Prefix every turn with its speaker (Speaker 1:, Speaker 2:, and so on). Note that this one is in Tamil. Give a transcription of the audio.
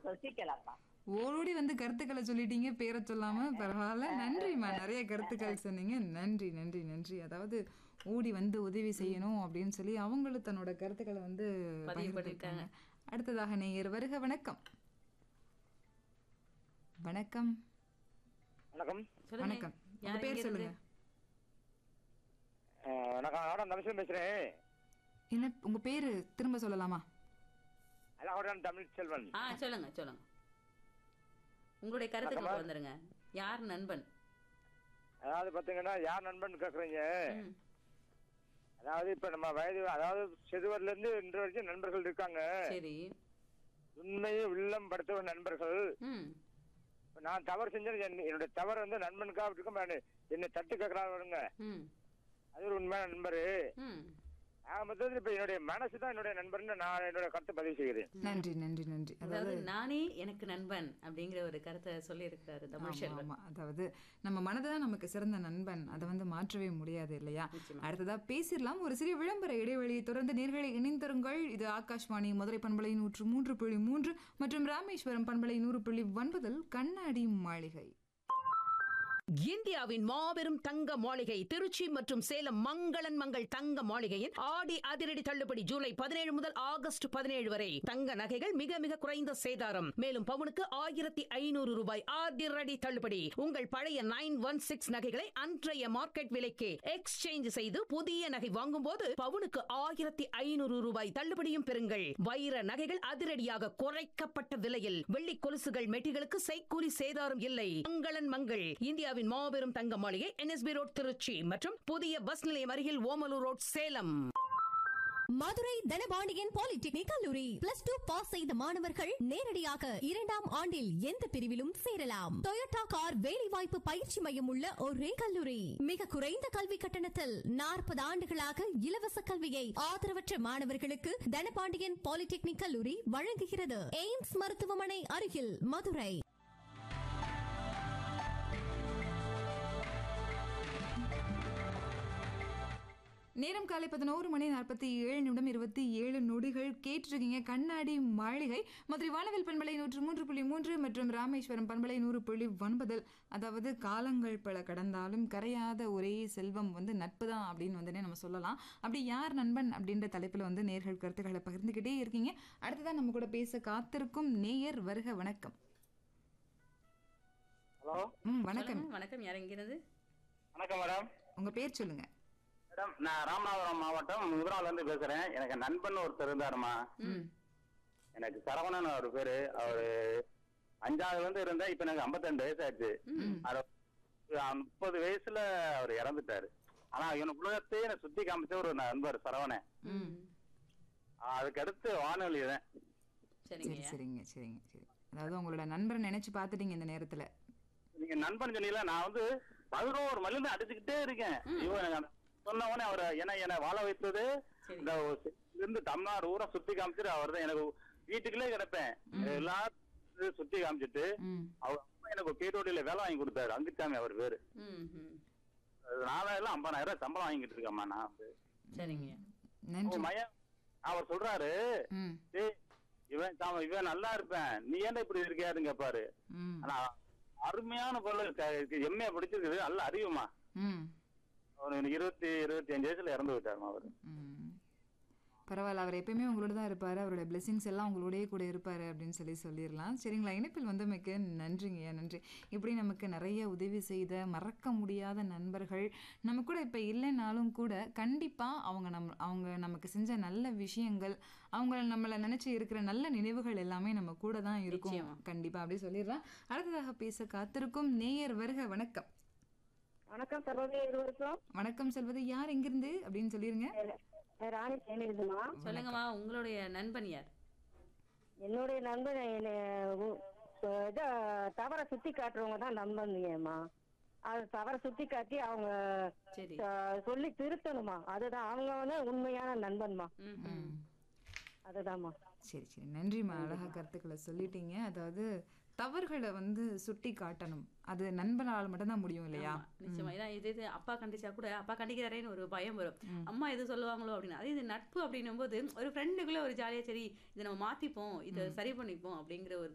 Speaker 1: சசிகலாப்பா
Speaker 2: ஓடி வந்து கருத்துக்களை சொல்லிட்டீங்க பேரை சொல்லாம பரவாயில்ல நன்றிம்மா நிறைய கருத்துக்கள் சொன்னீங்க நன்றி நன்றி நன்றி அதாவது ஓடி வந்து உதவி செய்யணும் அப்படின்னு சொல்லி அவங்களும் தன்னோட கருத்துக்களை வந்து
Speaker 3: பதிவு
Speaker 2: பகிர்ந்துருக்காங்க அடுத்ததாக நேயர் வருக வணக்கம் வணக்கம்
Speaker 4: வணக்கம்
Speaker 3: சொல்லுங்க
Speaker 2: வணக்கம் உங்க
Speaker 3: யார்
Speaker 2: பேர்
Speaker 3: இங்க
Speaker 2: சொல்லுங்க
Speaker 3: இருந்து?
Speaker 4: அஹ் வணக்கம் நான் நமிஷன் பேசுறேன்
Speaker 2: என்ன உங்க பேரு திரும்ப சொல்லலாமா
Speaker 4: அழகுடன் தமிழ் செல்வன்
Speaker 3: ஆ சொல்லுங்க சொல்லுங்க உங்களுடைய கருத்துக்கள் வந்துருங்க யார் நண்பன்
Speaker 4: அதாவது பாத்தீங்கன்னா யார் நண்பன் கேக்குறீங்க
Speaker 3: ம்.
Speaker 4: அதாவது இப்ப நம்ம வயது அதாவது சிறுவர்ல இருந்து இன்று வரைக்கும் நண்பர்கள் இருக்காங்க
Speaker 3: சரி
Speaker 4: உண்மையை உள்ளம் படுத்த நண்பர்கள்
Speaker 3: ம்
Speaker 4: இப்ப நான் தவறு செஞ்சது என்- என்னுடைய தவறு வந்து நண்பனுக்காக இருக்கும் நான் என்னை தட்டு கேட்கறாங்க
Speaker 3: ம்
Speaker 4: அது ஒரு உண்மையான நண்பரு
Speaker 3: ம்
Speaker 4: ஆக மொத்தத்தில் இப்ப என்னுடைய மனசு தான் என்னுடைய நண்பர்னு நான் என்னோட கருத்தை பதிவு செய்கிறேன்
Speaker 2: நன்றி நன்றி நன்றி அதாவது
Speaker 3: அதாவது நானே எனக்கு நண்பன் அப்படிங்கிற ஒரு கருத்தை சொல்லி இருக்கிறாரு தமிழ்
Speaker 2: ஆமா,
Speaker 3: செல்வன்
Speaker 2: ஆமா. அதாவது நம்ம மனதுதான் நமக்கு சிறந்த நண்பன் அதை வந்து மாற்றவே முடியாது இல்லையா அடுத்ததா பேசிடலாம் ஒரு சிறிய விளம்பர இடைவெளியை தொடர்ந்து நேர்களை இணைந்தருங்கள் இது ஆகாஷ்வாணி மதுரை பண்பலை நூற்று மூன்று புள்ளி மூன்று மற்றும் ராமேஸ்வரம் பண்பலை நூறு புள்ளி ஒன்பதில் கண்ணாடி மாளிகை
Speaker 5: இந்தியாவின் மாபெரும் தங்க மாளிகை திருச்சி மற்றும் சேலம் மங்களன் மங்கள் தங்க மாளிகையின் ஆடி அதிரடி தள்ளுபடி ஜூலை பதினேழு முதல் ஆகஸ்ட் பதினேழு வரை தங்க நகைகள் மிக மிக குறைந்த சேதாரம் மேலும் பவுனுக்கு ஆயிரத்தி ஐநூறு ரூபாய் அதிரடி தள்ளுபடி உங்கள் பழைய நைன் ஒன் சிக்ஸ் நகைகளை அன்றைய மார்க்கெட் விலைக்கு எக்ஸ்சேஞ்ச் செய்து புதிய நகை வாங்கும் போது பவுனுக்கு ஆயிரத்தி ஐநூறு ரூபாய் தள்ளுபடியும் பெறுங்கள் வைர நகைகள் அதிரடியாக குறைக்கப்பட்ட விலையில் வெள்ளி கொலுசுகள் மெட்டிகளுக்கு செய்கூலி சேதாரம் இல்லை மங்களன் மங்கள் இந்தியாவின் மாபெரும் தங்க மாளிகை என்எஸ்பி ரோட் திருச்சி மற்றும் புதிய பஸ் நிலையம் அருகில் ஓமலூர் ரோட் சேலம்
Speaker 6: மதுரை தனபாண்டியன் பாலிடெக்னிக் கல்லூரி பிளஸ் டூ பாஸ் செய்த மாணவர்கள் நேரடியாக இரண்டாம் ஆண்டில் எந்த பிரிவிலும் சேரலாம் டொயோட்டா கார் வேலைவாய்ப்பு பயிற்சி மையம் உள்ள ஒரே கல்லூரி மிக குறைந்த கல்வி கட்டணத்தில் நாற்பது ஆண்டுகளாக இலவச கல்வியை ஆதரவற்ற மாணவர்களுக்கு தனபாண்டியன் பாலிடெக்னிக் கல்லூரி வழங்குகிறது எய்ம்ஸ் மருத்துவமனை அருகில் மதுரை
Speaker 2: நேரம் காலை பதினோரு மணி நாற்பத்தி ஏழு நிமிடம் இருபத்தி ஏழு நொடிகள் கேட்டிருக்கீங்க கண்ணாடி மாளிகை மதுரை வானவில் பண்பலை நூற்று மூன்று புள்ளி மூன்று மற்றும் ராமேஸ்வரம் பண்பலை நூறு புள்ளி ஒன்பதில் அதாவது காலங்கள் பல கடந்தாலும் கரையாத ஒரே செல்வம் வந்து நட்பு தான் அப்படின்னு வந்து நம்ம சொல்லலாம் அப்படி யார் நண்பன் அப்படின்ற தலைப்பில் வந்து நேர்கள் கருத்துக்களை பகிர்ந்துக்கிட்டே இருக்கீங்க அடுத்ததான் நம்ம கூட பேச காத்திருக்கும் நேயர் வருக வணக்கம்
Speaker 4: ஹலோ
Speaker 2: ம் வணக்கம்
Speaker 3: சொல்லுங்க, வணக்கம் யார் இங்கிருந்து
Speaker 4: வணக்கம் மேடம்
Speaker 2: உங்க பேர் சொல்லுங்க
Speaker 4: மேடம் நான் ராமநாதபுரம் மாவட்டம் முதலால இருந்து பேசுறேன் எனக்கு நண்பன் ஒருத்தர் இருந்தாருமா
Speaker 3: ம்
Speaker 4: எனக்கு சரவணன் அவர் பேரு அவரு அஞ்சாவதுல இருந்து இருந்தா இப்ப எனக்கு 52 வயசு ஆச்சு அது முப்பது வயசுல அவர் இறந்துட்டாரு ஆனா இவன் உலகத்தையே எனக்கு சுத்தி காமிச்ச ஒரு நண்பர் சரவணன்
Speaker 3: ம்
Speaker 4: அதுக்கு அடுத்து வானொலி தான்
Speaker 3: சரிங்க
Speaker 2: சரி சரிங்க சரிங்க சரி அதாவது உங்களோட நண்பரை நினைச்சு பார்த்துட்டீங்க இந்த நேரத்துல
Speaker 4: நீங்க நண்பன் சொன்னீங்களா நான் வந்து பதினோரு மணி நேரம் அடிச்சுக்கிட்டே இருக்கேன் இவன் எனக்கு சொன்ன உடனே அவர் ஏன்னா என்னை வாழ வைத்தது
Speaker 3: சரி.
Speaker 4: இந்த இருந்து தமிழ்நாடு ஊரை சுத்தி காமிச்சிட்டு அவர் தான் எனக்கு வீட்டுக்குள்ளே கிடப்பேன் எல்லாத்தையும் சுத்தி காமிச்சிட்டு
Speaker 2: ம்
Speaker 4: அவர் அம்மா எனக்கு ஒரு பேட்டோடியில வேலை வாங்கி கொடுத்தாரு அங்குச்சாமி அவர் பேரு
Speaker 3: ம் ம்
Speaker 4: நாலாயிரம் ஐம்பதாயிரம் ரூபாய் சம்பளம் வாங்கிட்டு இருக்கேம்மா நான் வந்து
Speaker 3: சரிங்க
Speaker 2: நன்றி
Speaker 4: உன் மயன் அவர் சொல்றாரு
Speaker 2: ம்
Speaker 4: "டேய், இவன் தாம இவன் நல்லா இருப்பேன் நீ ஏன்டா இப்படி இருக்கியாருங்க பாரு
Speaker 2: ம்
Speaker 4: ஆனா அருமையான பொருள் எம்ஏ படிச்சிருக்குது நல்ல அறிவுமா
Speaker 2: ம்
Speaker 4: அவர் இருபத்தி இருபத்தி அஞ்சு வயசுல இறந்து விட்டாருமா அவரு
Speaker 2: ம். பரவாயில்ல அவர் எப்பயுமே உங்களோட தான் இருப்பார் அவரோட பிளெஸிங்ஸ் எல்லாம் உங்களோடயே கூட இருப்பார் அப்படின்னு சொல்லி சொல்லிடலாம் சரிங்களா இணைப்பில் வந்தமைக்கு நன்றிங்கய்யா நன்றி இப்படி நமக்கு நிறைய உதவி செய்த மறக்க முடியாத நண்பர்கள் நம்ம கூட இப்போ இல்லைனாலும் கூட கண்டிப்பாக அவங்க நம் அவங்க நமக்கு செஞ்ச நல்ல விஷயங்கள் அவங்க நம்மளை நினச்சி இருக்கிற நல்ல நினைவுகள் எல்லாமே நம்ம கூட தான் இருக்கும்
Speaker 3: நிச்சயமா.
Speaker 2: கண்டிப்பாக அப்படி சொல்லிடலாம் அடுத்ததாக பேச காத்திருக்கும் நேயர் வருக வணக்கம்
Speaker 1: வணக்கம் சகோதரி இருவருக்கும்
Speaker 2: வணக்கம் சொல்வது யார் எங்கிருந்து அப்படின்னு சொல்லிருங்க
Speaker 1: ராணி சேனிதுமா
Speaker 3: சொல்லுங்கம்மா உங்களுடைய நண்பன் யார்
Speaker 1: என்னுடைய நண்பன் என்னை உ- இத தவற சுத்தி காட்டுறவங்க தான் நண்பன்ங்கம்மா அது தவற சுத்தி காட்டி அவங்க
Speaker 3: சரி
Speaker 1: அஹ், சொல்லி திருத்தணுமா அதுதான் அவங்க வந்து உண்மையான நண்பன்மா
Speaker 3: ம் ம்
Speaker 1: அதுதான்மா
Speaker 2: சரி சரி நன்றிம்மா அழகா கருத்துக்களை சொல்லிட்டீங்க அதாவது தவறுகளை வந்து சுட்டி காட்டணும் அது நண்பனால் மட்டும்தான் முடியும் இல்லையா
Speaker 3: ஆமா, நிச்சயமா ஏன்னா இது இது அப்பா கண்டிச்சா கூட அப்பா கண்டிக்கிறாரேன்னு ஒரு பயம் வரும் அம்மா எது சொல்லுவாங்களோ அப்படின்னு அதே இது நட்பு அப்படின்னும் போது ஒரு ஃப்ரெண்டுக்குள்ள ஒரு ஜாலியா சரி இதை நம்ம மாத்திப்போம் இதை சரி பண்ணிப்போம் அப்படிங்கிற ஒரு